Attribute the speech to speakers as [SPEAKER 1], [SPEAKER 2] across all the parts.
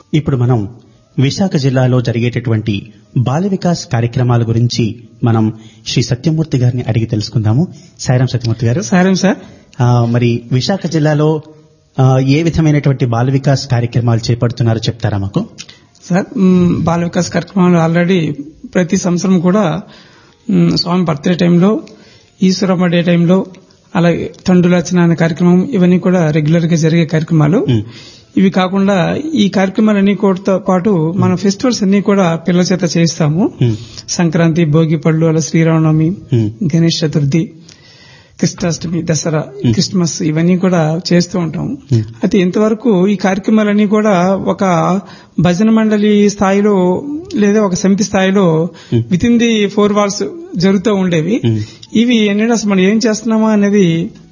[SPEAKER 1] ఇప్పుడు మనం విశాఖ జిల్లాలో జరిగేటటువంటి బాల వికాస్ కార్యక్రమాల గురించి మనం శ్రీ సత్యమూర్తి గారిని అడిగి తెలుసుకుందాము సాయిరాం సత్యమూర్తి గారు
[SPEAKER 2] సారం సార్
[SPEAKER 1] ఆ, మరి విశాఖ జిల్లాలో ఆ, ఏ విధమైనటువంటి బాల వికాస్ కార్యక్రమాలు చేపడుతున్నారో చెప్తారా మాకు
[SPEAKER 2] సార్ మ్, బాల వికాస్ కార్యక్రమాలు ఆల్రెడీ ప్రతి సంవత్సరం కూడా మ్, స్వామి బర్త్డే టైంలో ఈశ్వరమ్మ డే టైంలో అలాగే తండ్రులచన అనే కార్యక్రమం ఇవన్నీ కూడా రెగ్యులర్ గా జరిగే కార్యక్రమాలు
[SPEAKER 1] మ్.
[SPEAKER 2] ఇవి కాకుండా ఈ కార్యక్రమాలన్నీ కూడా పాటు మన ఫెస్టివల్స్ అన్ని కూడా పిల్లల చేత చేయిస్తాము
[SPEAKER 1] మ్.
[SPEAKER 2] సంక్రాంతి భోగి పళ్ళు అలా శ్రీరామనవమి
[SPEAKER 1] మ్.
[SPEAKER 2] గణేష్ చతుర్థి కృష్ణాష్టమి దసరా క్రిస్మస్ ఇవన్నీ కూడా చేస్తూ ఉంటాము
[SPEAKER 1] Hmm.
[SPEAKER 2] అయితే ఇంతవరకు ఈ కార్యక్రమాలన్నీ కూడా ఒక భజన మండలి స్థాయిలో లేదా ఒక సమితి స్థాయిలో
[SPEAKER 1] Hmm.
[SPEAKER 2] With in the four walls జరుగుతూ ఉండేవి
[SPEAKER 1] Hmm.
[SPEAKER 2] ఇవి ఏంటంటే అసలు మనం ఏం చేస్తున్నామా అనేది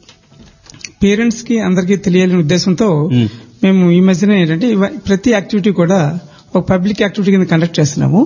[SPEAKER 2] పేరెంట్స్ కి అందరికీ తెలియాలనే ఉద్దేశంతో
[SPEAKER 1] Hmm.
[SPEAKER 2] మేము ఈ మధ్యన ఏంటంటే ఇవ- ప్రతి యాక్టివిటీ కూడా ఒక పబ్లిక్ యాక్టివిటీ కింద కండక్ట్ చేస్తున్నాము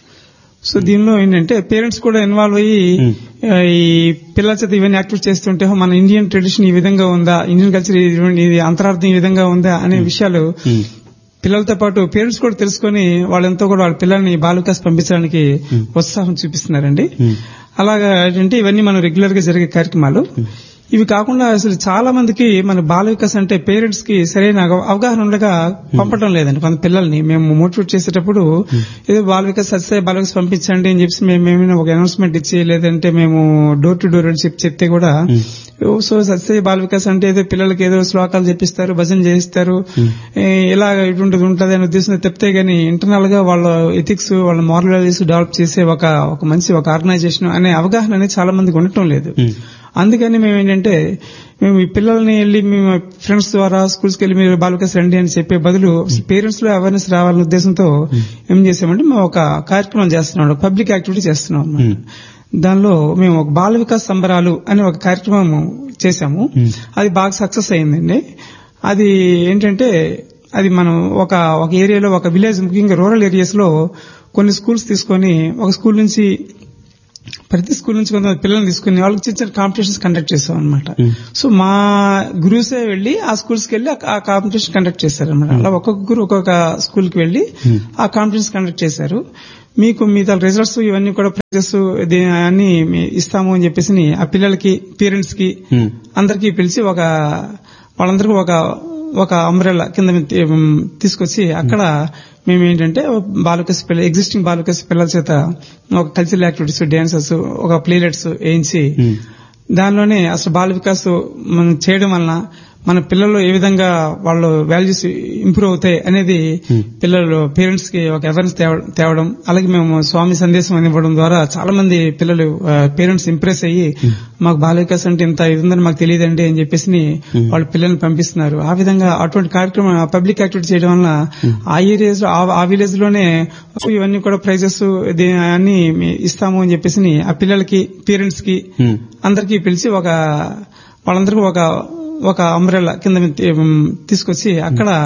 [SPEAKER 2] సో దీనిలో ఏంటంటే పేరెంట్స్ కూడా ఇన్వాల్వ్ అయ్యి
[SPEAKER 1] Hmm.
[SPEAKER 2] ఆ, ఈ పిల్లల చేత ఇవన్నీ యాక్టివిటీ చేస్తుంటే "హో, మన ఇండియన్ ట్రెడిషన్ ఈ విధంగా ఉందా ఇండియన్ కల్చర్ ఇది అంతరార్థం ఈ విధంగా ఉందా అనే విషయాలు
[SPEAKER 1] మ్.
[SPEAKER 2] పిల్లలతో పాటు పేరెంట్స్ కూడా తెలుసుకొని వాళ్ళంతా కూడా వాళ్ళ పిల్లల్ని బాలికాస్ పంపించడానికి ఉత్సాహం చూపిస్తున్నారండి
[SPEAKER 1] మ్.
[SPEAKER 2] అలాగా ఏంటంటే ఇవన్నీ మనం రెగ్యులర్ గా జరిగే కార్యక్రమాలు ఇవి కాకుండా అసలు చాలా మందికి మన బాల వికాస్ అంటే పేరెంట్స్ కి సరైన అవ- అవగాహన ఉండగా పంపడం లేదండి కొంత పిల్లల్ని మేము మోటివేట్ చేసేటప్పుడు ఏదో బాల వికాస్ సత్య బాల వికాస్ పంపించండి అని చెప్పి మేము ఏమైనా ఒక అనౌన్స్మెంట్ ఇచ్చి లేదంటే మేము డోర్ టు డోర్ అని చెప్పి చెప్తే కూడా ఓ, సో సత్య బాల వికాస్ అంటే ఏదో పిల్లలకి ఏదో శ్లోకాలు చెప్పిస్తారు భజన చేయిస్తారు ఏ, ఇలా ఇటువంటి ఉంటది అనే ఉద్దేశంతో చెప్తే గానీ ఇంటర్నల్ గా వాళ్ళ ఎథిక్స్ వాళ్ళ మారల్ వాల్యూస్ డెవలప్ చేసే ఒక ఒక మంచి ఒక ఆర్గనైజేషన్ అనే అవగాహన అనేది చాలా మందికి ఉండటం లేదు
[SPEAKER 1] మ్.
[SPEAKER 2] అందుకని మేము ఏంటంటే మేము ఈ పిల్లల్ని వెళ్ళి మేము ఫ్రెండ్స్ ద్వారా స్కూల్స్కి వెళ్ళి మీరు బాలికస్ రండి అని చెప్పే బదులు పేరెంట్స్ లో అవేర్నెస్ రావాలనే ఉద్దేశంతో ఏం చేసామంటే మేము ఒక కార్యక్రమం చేస్తున్నాం పబ్లిక్ యాక్టివిటీ చేస్తున్నాం అన్నమాట.
[SPEAKER 1] మ్.
[SPEAKER 2] దానిలో మేము ఒక బాల వికాస్ సంబరాలు అనే ఒక కార్యక్రమం చేశాము
[SPEAKER 1] మ్.
[SPEAKER 2] అది బాగా సక్సెస్ అయిందండి అది ఏంటంటే అది మనం ఒక ఒక ఏరియాలో ఒక విలేజ్ ముఖ్యంగా రూరల్ ఏరియాస్ లో కొన్ని స్కూల్స్ తీసుకొని ఒక స్కూల్ నుంచి ప్రతి స్కూల్ నుంచి కొంతమంది పిల్లల్ని తీసుకుని వాళ్ళకి చిన్న చిన్న కాంపిటీషన్స్ కండక్ట్ చేసాం అనమాట
[SPEAKER 1] Hmm.
[SPEAKER 2] సో మా గురువుసే వెళ్లి ఆ స్కూల్స్ కి వెళ్లి ఆ కాంపిటీషన్ కండక్ట్ చేశారనమాట అలా ఒక్కొక్క గురు ఒక్కొక్క స్కూల్ కి వెళ్లి
[SPEAKER 1] Hmm.
[SPEAKER 2] ఆ కాంపిటీషన్ కండక్ట్ చేశారు మీకు మీ రిజల్ట్స్ ఇవన్నీ కూడా ప్రైజెస్ అన్ని మీ- ఇస్తాము అని చెప్పేసి ఆ పిల్లలకి పేరెంట్స్ కి
[SPEAKER 1] మ్.
[SPEAKER 2] అందరికీ పిలిచి ఒక వాళ్ళందరికీ ఒక ఒక అంబ్రెల్లా కింద మీద తీ- ఉమ్, తీసుకొచ్చి అక్కడ మేము ఏంటంటే బాలకస్ పిల్ల ఎగ్జిస్టింగ్ బాలకస్ పిల్లల చేత ఒక కల్చరల్ యాక్టివిటీస్ డాన్సెస్ ఒక ప్లేలెట్స్ వేయించి
[SPEAKER 1] మ్.
[SPEAKER 2] దానిలోనే అసలు బాల వికాస్ మనం చేయడం వలన మన పిల్లలు ఏ విధంగా వాళ్ళు వాల్యూస్ ఇంప్రూవ్ అవుతాయి అనేది
[SPEAKER 1] Hmm.
[SPEAKER 2] పిల్లలు పేరెంట్స్ కి ఒక అవేర్నెస్ తేవడం అలాగే మేము స్వామి సందేశం అని ఇవ్వడం ద్వారా చాలా మంది పిల్లలు పేరెంట్స్ ఇంప్రెస్ అయ్యి మాకు బాల వికాస్ అంటే ఇంత ఇది ఉందని మాకు తెలియదండి అని చెప్పేసి వాళ్ళ పిల్లల్ని పంపిస్తున్నారు ఆ విధంగా అటువంటి కార్యక్రమం పబ్లిక్ యాక్టివిటీ చేయడం వలన ఆ ఏరియాస్ లో ఆ విలేజ్ లోనే ఇవన్నీ కూడా ప్రైజెస్ అన్ని ఇస్తాము అని చెప్పేసి ఆ పిల్లలకి పేరెంట్స్ కి
[SPEAKER 1] మ్.
[SPEAKER 2] అందరికీ పిలిచి ఒక వాళ్ళందరికీ ఒక ఒక అంబ్రెల్లా కింద మీద తీ- ఉమ్, తీసుకొచ్చి అక్కడ